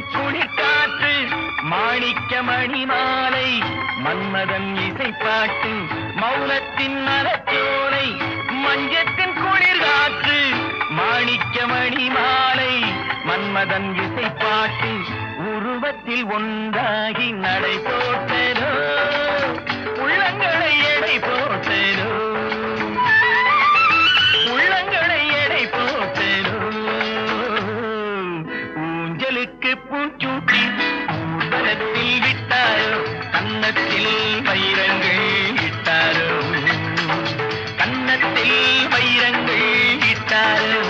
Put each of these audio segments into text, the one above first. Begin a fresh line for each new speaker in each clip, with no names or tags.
குளிர்காற்று மாணிக்க மணி மாலை மன்மதன் இசைப்பாட்டு மௌனத்தின் மலச்சோலை மஞ்சத்தின் குளிர்காற்று மாணிக்க மணி மாலை மன்மதன் இசைப்பாட்டு உருவத்தில் ஒன்றாகி நடை போட்டதோ உள்ளங்களை எடை போட்டதோ உள்ளங்களை எடை போட்டதோ ஊஞ்சலுக்கு பூச்சூட்டி ஊர்வலத்தில் விட்டாரோ கன்னத்தில் வைரங்கள் இட்டாரோ கன்னத்தில் வைரங்கள் இட்டாரோ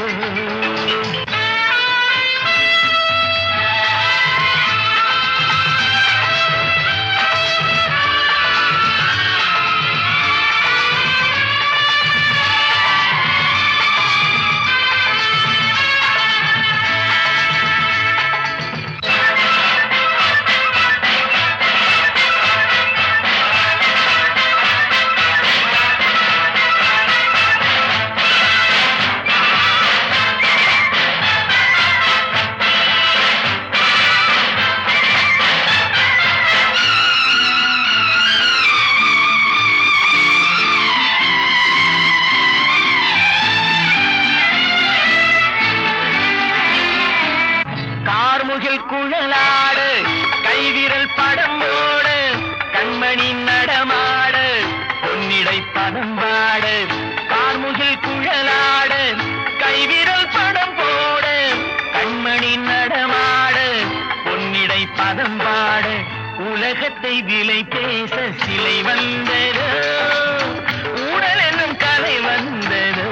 கார்முகில் குழலாடு கைவிரல் படம் ஓடு கண்மணி நடமாடு பொன்னிடை பதம் பாடு கார்முகில் குழலாடு கைவிரல் படம் போடு கண்மணி நடமாடு பொன்னிடை பதம் பாடு உலகத்தை விலை பேச சிலை வந்ததோ ஊடல் என்னும் கலை வந்ததோ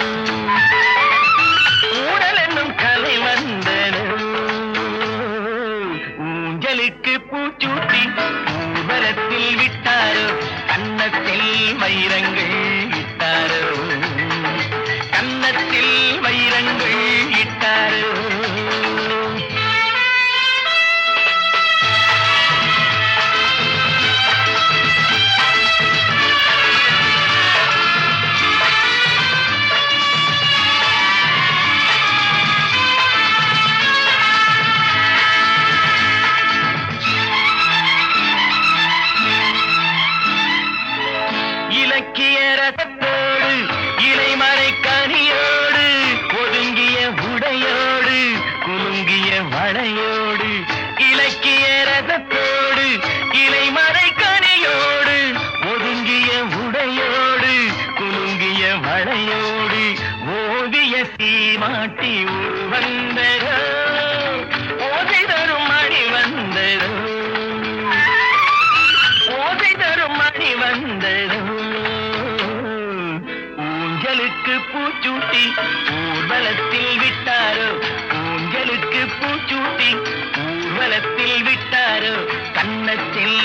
ஊடல் என்னும் கலை வந்தது ஊஞ்சலுக்கு பூச்சூட்டி ஊர்வலத்தில் விட்டாரோ கன்னத்தில் வைரங்கள் இட்டாரோ கன்னத்தில் வைரங்கள் இட்டாரோ இலக்கிய ரசத்தோடு இலைமறை கனியோடு ஒதுங்கிய உடையோடு குலுங்கிய வளையோடு இலக்கிய ரசத்தோடு இலைமறை கனியோடு ஒதுங்கிய உடையோடு குலுங்கிய வளையோடு ஓவிய சீமாட்டி வந்ததோ ஓதை தரும் மணி வந்ததோ ஓசை தரும் மணி வந்ததோ ஊஞ்சலுக்கு பூச்சூட்டி ஊர்வலத்தில் விட்டாரோ ஊஞ்சலுக்கு பூச்சூட்டி ஊர்வலத்தில் விட்டாரோ கன்னத்தில்